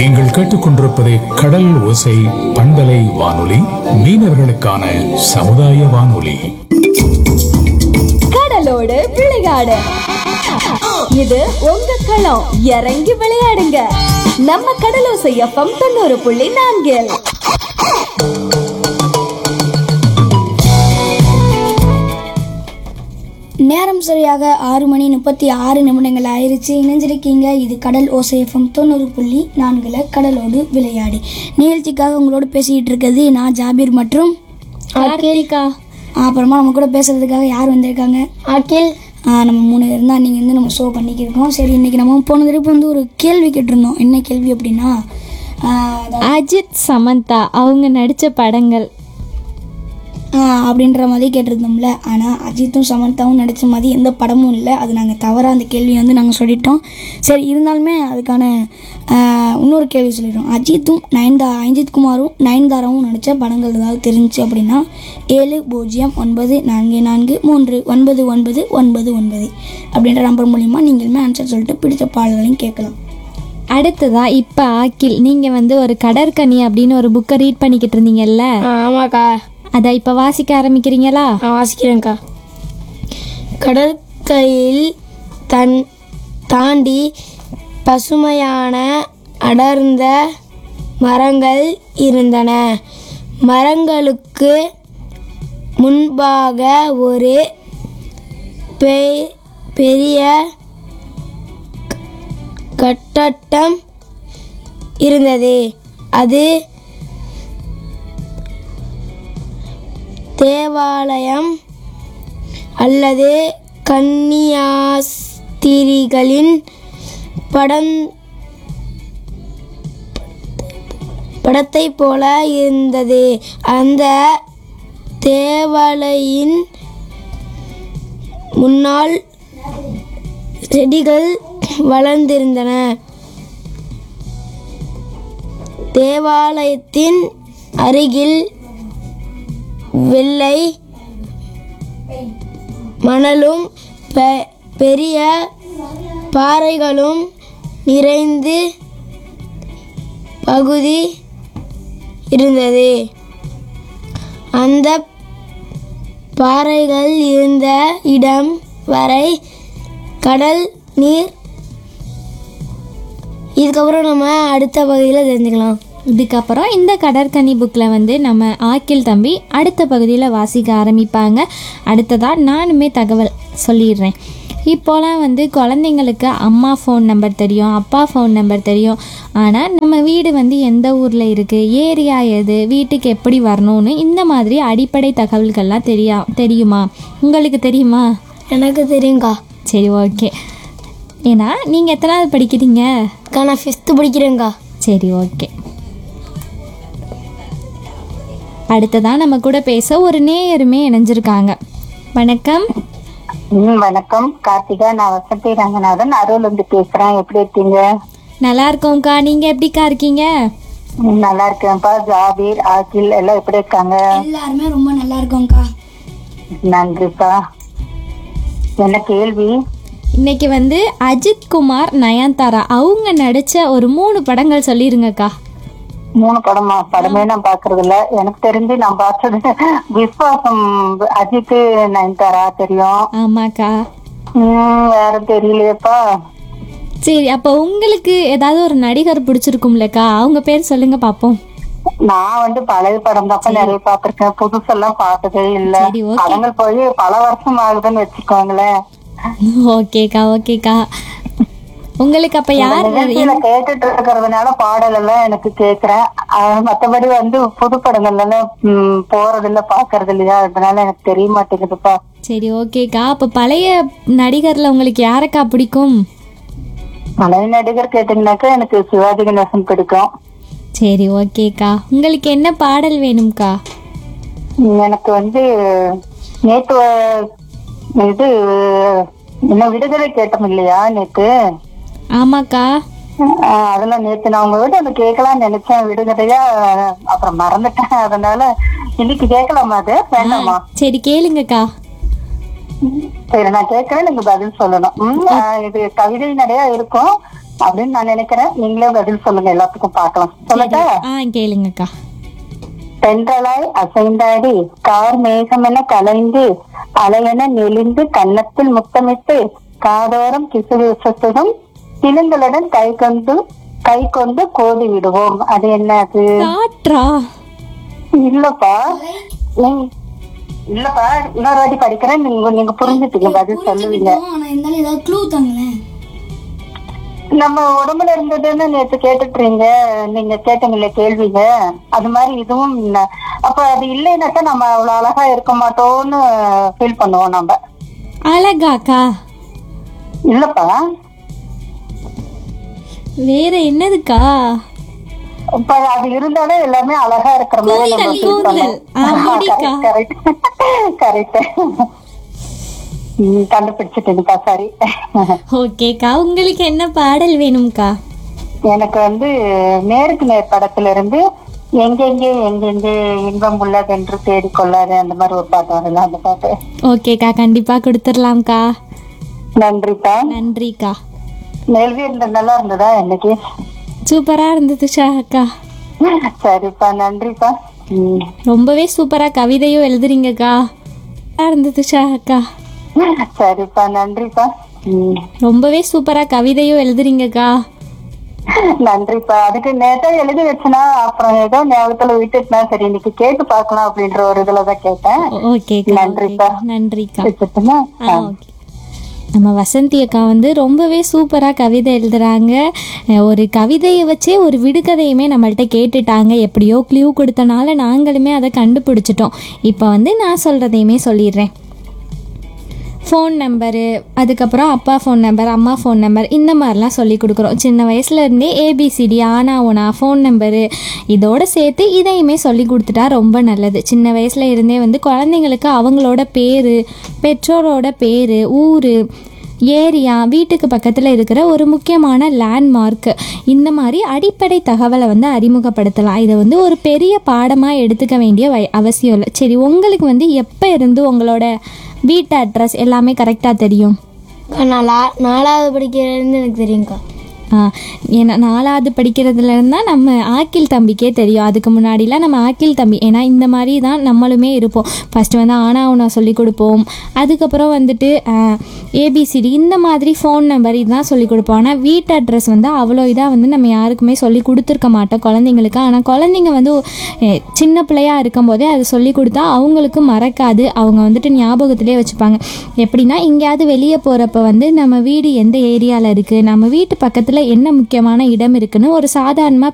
நீங்கள் கேட்டுக்கொண்டிருப்பது கடல் ஓசை பண்பலை வானொலி மீனவர்களுக்கான சமுதாய வானொலி கடலோடு விளையாடு இது உங்க களம் இறங்கி விளையாடுங்க நம்ம கடலோசை எஃப்எம் தொண்ணூறு புள்ளி நான்கில் நேரம் சரியாக ஆறு மணி முப்பத்தி ஆறு நிமிடங்கள் ஆயிருச்சு இணைஞ்சிருக்கீங்க இது கடல் ஓசைஎஃப்எம் தொண்ணூறு புள்ளி நான்குல கடலோடு விளையாடி நிகழ்ச்சிக்காக உங்களோட பேசிக்கிட்டு இருக்கிறது நான் ஜாபீர் மற்றும் ஆர்கேரிக்கா அப்புறமா நம்ம கூட பேசுறதுக்காக யார் வந்திருக்காங்க ஆர்கேல் நம்ம மூணு பேர் தான் நீங்கள் வந்து நம்ம ஷோ பண்ணிக்கிருக்கோம் சரி இன்னைக்கு நம்ம போன தடவை வந்து ஒரு கேள்வி கேட்டிருந்தோம் என்ன கேள்வி அப்படின்னா ஆஹ் அதாவது, அஜித் சமந்தா அவங்க நடித்த படங்கள் ஆஹ் அப்படின்ற மாதிரி கேட்டிருந்தோம்ல ஆனால் அஜித்தும் சமந்தாவும் நடித்த மாதிரி எந்த படமும் இல்லை அது நாங்கள் தவறாக அந்த கேள்வியை வந்து நாங்கள் சொல்லிட்டோம் சரி இருந்தாலுமே அதுக்கான ஆஹ் இன்னொரு கேள்வி சொல்லிடுறோம் அஜித்தும் நயன்தா அஜித் குமாரும் நயன்தாராவும் நடித்த படங்கள் ஏதாவது தெரிஞ்சுச்சு அப்படின்னா ஏழு பூஜ்ஜியம் ஒன்பது நான்கு நான்கு மூன்று ஒன்பது ஒன்பது ஒன்பது ஒன்பது அப்படின்ற நம்பர் மூலிமா நீங்களுமே ஆன்சர் சொல்லிட்டு பிடிச்ச பாடல்களையும் கேட்கலாம் அடுத்ததா இப்போ ஆக்கில் நீங்கள் வந்து ஒரு கடற்கனி அப்படின்னு ஒரு புக்கை ரீட் பண்ணிக்கிட்டு இருந்தீங்கல்ல ஆமாக்கா அதை இப்போ வாசிக்க ஆரம்பிக்கிறீங்களா நான் வாசிக்கிறேன்க்கா கடற்கரையில் தன் தாண்டி பசுமையான அடர்ந்த மரங்கள் இருந்தன மரங்களுக்கு முன்பாக ஒரு பெ- பெரிய கட்டடம் இருந்தது அது தேவாலயம் அல்லது கன்னியாஸ்திரிகளின் படம் படத்தை போல இருந்தது அந்த தேவாலயின் முன்னால் செடிகள் வளர்ந்திருந்தன தேவாலயத்தின் அருகில் வெள்ளை மணலும் பெ- பெரிய பாறைகளும் நிறைந்து பகுதி இருந்தது அந்த பாறைகள் இருந்த இடம் வரை கடல் நீர் இதுக்கப்புறம் நம்ம அடுத்த பகுதியில் தெரிஞ்சுக்கலாம் இதுக்கப்புறம் இந்த கடற்கனி புக்கில் வந்து நம்ம ஆக்கில் தம்பி அடுத்த பகுதியில் வாசிக்க ஆரம்பிப்பாங்க அடுத்ததாக நானுமே தகவல் சொல்லிடுறேன் இப்போலாம் வந்து குழந்தைங்களுக்கு அம்மா ஃபோன் நம்பர் தெரியும் அப்பா ஃபோன் நம்பர் தெரியும் ஆனால் நம்ம வீடு வந்து எந்த ஊரில் இருக்குது ஏரியா எது வீட்டுக்கு எப்படி வரணும்னு இந்த மாதிரி அடிப்படை தகவல்கள்லாம் தெரியா தெரியுமா உங்களுக்கு தெரியுமா எனக்கு தெரியுங்க்கா சரி ஓகே ஏன்னா நீங்கள் எத்தனாவது படிக்கிறீங்க அக்கா நான் ஃபிஃப்த்து படிக்கிறேங்க்கா சரி ஓகே அடுத்ததான் நம்ம கூட பேச ஒரு நேயருமே இணைஞ்சிருக்காங்க வணக்கம் ம் வணக்கம் கார்த்திகா நான் வசந்தி ரங்கநாதன் அருள் வந்து பேசுறேன் எப்படி இருக்கீங்க நல்லா இருக்கோம்க்கா நீங்க எப்படிக்கா இருக்கீங்க ம், நல்லா இருக்கேன்ப்பா ஜாபீர் ஆகில் எல்லாம் எப்படி இருக்காங்க எல்லாருமே ரொம்ப நல்லா இருக்கோங்க்கா நன்றிப்பா என்ன கேள்வி இன்னைக்கு வந்து அஜித் குமார் நயன்தாரா அவங்க நடிச்ச ஒரு மூணு படங்கள் சொல்லிருங்கக்கா மூணு படமா படமே நான் பாக்குறது இல்ல எனக்கு தெரிஞ்சு நான் பார்த்தது விஸ்வாசம் அஜித் நயன்தாரா தெரியும் ஆமாக்கா ம், வேற தெரியலையேப்பா சரி அப்போ உங்களுக்கு ஏதாவது ஒரு நடிகர் பிடிச்சிருக்கும்லக்கா அவங்க பேர் சொல்லுங்க பாப்போம் நான் வந்து பழைய படம் தான் நிறைய பாத்திருக்கேன் புதுசெல்லாம் பார்த்ததே இல்ல சரி, okay. படங்கள் போய் பல வருஷம் ஆகுதுன்னு வச்சுக்கோங்களேன் ஓகேக்கா ஓகேக்கா உங்களுக்கு அப்ப யார் நிகழ்ச்சியில கேட்டுட்டு இருக்கிறதுனால பாடல் எல்லாம் எனக்கு கேக்குறேன் அஹ் மத்தபடி வந்து புது படங்கள் எல்லாம் ம், போறது இல்ல பாக்குறது இல்லையா அதனால எனக்கு தெரிய மாட்டேங்குதுப்பா சரி ஓகேக்கா அப்ப பழைய நடிகர்ல உங்களுக்கு யாரக்கா பிடிக்கும் பழைய நடிகர் கேட்டீங்கன்னாக்கா எனக்கு சிவாஜி கணேசன் பிடிக்கும் சரி ஓகேக்கா உங்களுக்கு என்ன பாடல் வேணும்க்கா ம், எனக்கு வந்து நேத்து வ- இது என்ன விடுதலை கேட்டோம் இல்லையா நேத்து ஆமாக்கா அஹ் அதெல்லாம் நேத்து நான் உங்க வீட்டு அதை கேட்கலாம்னு நினைச்சேன் விடுதலையா அப்புறம் மறந்துட்டேன் அதனால இன்னைக்கு கேட்கலாமா அது வேண்டாமா சரி கேளுங்கக்கா சரி நான் கேட்கறேன் நீங்க பதில் சொல்லணும் ம், ஆஹ் இது கவிதை நடையா இருக்கும் அப்படின்னு நான் நினைக்கிறேன் நீங்களே பதில் சொல்லுங்க எல்லாத்துக்கும் பார்க்கலாம் சொல்லட்டா ஆ கேளுங்கக்கா தென்றலாய் அசைந்தாடி கார் மேகமென கலைந்து அலையென நெளிந்து கன்னத்தில் முத்தமிட்டு காதோரம் கிசுகிசுத்துடன் கிளுங்களுடன் கை கொண்டு கை கொண்டு கோதி விடுவோம் அது என்ன அது காற்றா இல்லப்பா நீங்க- இல்லப்பா இன்னொரு வாட்டி படிக்கிறேன் நீங்க நீங்க புரிஞ்சுட்டீங்க பதில் சொல்லுவீங்க ஆனா இருந்தாலும் ஏதாவது க்ளூ தாங்களேன் நம்ம உடம்புல இருந்ததுன்னு நேத்து கேட்டுட்டுறீங்க நீங்க கேட்டீங்களே கேள்விங்க அது மாதிரி இதுவும் இல்ல. அப்ப அது இல்லைன்னாக்கா நம்ம அவ்வளவு அழகா இருக்க மாட்டோம்னு ஃபீல் பண்ணுவோம் நம்ம அழகாக்கா இல்லப்பா வேற என்னதுக்கா இப்ப அது இருந்தாலே எல்லாமே அழகா இருக்கிற மாதிரி நம்ம கூந்தல், ஃபீல் கூந்தல். ஆ, முடிக்கா. பண்ணுவோம் கரெக்ட் கண்டுபிடிச்சிட்டீங்கப்பா சரி ஓகேக்கா உங்களுக்கு என்ன பாடல் வேணும்க்கா எனக்கு வந்து நேருக்கு நேர் படத்துல இருந்து எங்கெங்கே எங்கெங்கே இன்பம் உள்ளதென்று தேடிக்கொள்ளாது அந்த மாதிரி ஒரு பாட்டு வரல அந்த பாட்டு ஓகேக்கா கண்டிப்பா கொடுத்துடலாம்க்கா நன்றிப்பா நன்றிக்கா நெல்வி இருந்த நல்லா இருந்ததா இன்னைக்கு சூப்பரா இருந்தது ஷாக்கா சரிப்பா நன்றிப்பா ம். ரொம்பவே சூப்பரா கவிதையும் எழுதுறீங்கக்கா நல்லா இருந்தது ஷாக்கா சரிப்பா நன்றிப்பா ம். ரொம்பவே சூப்பரா கவிதையும் எழுதுறீங்கக்கா நன்றிப்பா அதுக்கு நேத்தா எழுதி வச்சனா அப்புறம் ஏதோ ஞாபகத்துல விட்டுட்டுனா சரி இன்னைக்கு கேட்டு பார்க்கலாம் அப்படின்ற ஒரு இதுலதான் கேட்டேன் ஓகேக்கா நன்றிப்பா. ஓகேக்கா. நன்றிக்கா வச்சுட்டுமா ஆ ஓகே நம்ம வசந்தி அக்கா வந்து ரொம்பவே சூப்பராக கவிதை எழுதுறாங்க அஹ் ஒரு கவிதையை வச்சே ஒரு விடுகதையுமே நம்மள்ட்ட கேட்டுட்டாங்க எப்படியோ க்ளூ கொடுத்தனால நாங்களுமே அதை கண்டுபிடிச்சிட்டோம் இப்போ வந்து நான் சொல்கிறதையுமே சொல்லிடுறேன் ஃபோன் நம்பரு அதுக்கப்புறம் அப்பா ஃபோன் நம்பர் அம்மா ஃபோன் நம்பர் இந்த மாதிரிலாம் சொல்லி கொடுக்குறோம் சின்ன வயசுலேருந்தே ஏபிசிடி ஆனா ஓனா ஃபோன் நம்பரு இதோட சேர்த்து இதையுமே சொல்லி கொடுத்துட்டா ரொம்ப நல்லது சின்ன வயசுல இருந்தே வந்து குழந்தைங்களுக்கு அவங்களோட பேர் பெற்றோரோட பேர் ஊர் ஏரியா வீட்டுக்கு பக்கத்தில் இருக்கிற ஒரு முக்கியமான லேண்ட்மார்க் இந்த மாதிரி அடிப்படை தகவலை வந்து அறிமுகப்படுத்தலாம் இதை வந்து ஒரு பெரிய பாடமாக எடுத்துக்க வேண்டிய வய அவசியம் இல்லை சரி உங்களுக்கு வந்து எப்போ இருந்து உங்களோட வீட்டு அட்ரஸ் எல்லாமே கரெக்டாக தெரியும் நான் லா- நாலாவது படிக்கிறதுலேருந்து எனக்கு தெரியுங்க்கா ஆ, ஏன்னா நாலாவது படிக்கிறதுல இருந்தா நம்ம ஆக்கில் தம்பிக்கே தெரியும் அதுக்கு முன்னாடிலாம் நம்ம ஆக்கில் தம்பி ஏன்னா இந்த மாதிரி தான் நம்மளுமே இருப்போம் ஃபஸ்ட்டு வந்து ஆனா உனா சொல்லி கொடுப்போம் அதுக்கப்புறம் வந்துட்டு ஏபிசிடி இந்த மாதிரி ஃபோன் நம்பர் இதுதான் சொல்லி கொடுப்போம் ஆனால் வீட்டு அட்ரஸ் வந்து அவ்வளோ இதாக வந்து நம்ம யாருக்குமே சொல்லி கொடுத்துருக்க மாட்டோம் குழந்தைங்களுக்கு ஆனால் குழந்தைங்க வந்து அஹ், சின்ன பிள்ளையா இருக்கும்போதே அது சொல்லி கொடுத்தா அவங்களுக்கு மறக்காது அவங்க வந்துட்டு ஞாபகத்திலே வச்சுப்பாங்க எப்படின்னா எங்கேயாவது வெளியே போகிறப்ப வந்து நம்ம வீடு எந்த ஏரியாவில் இருக்குது நம்ம வீட்டு பக்கத்தில் என்ன முக்கியமான இடம் இருக்குன்னு ஒரு சாதாரணமாக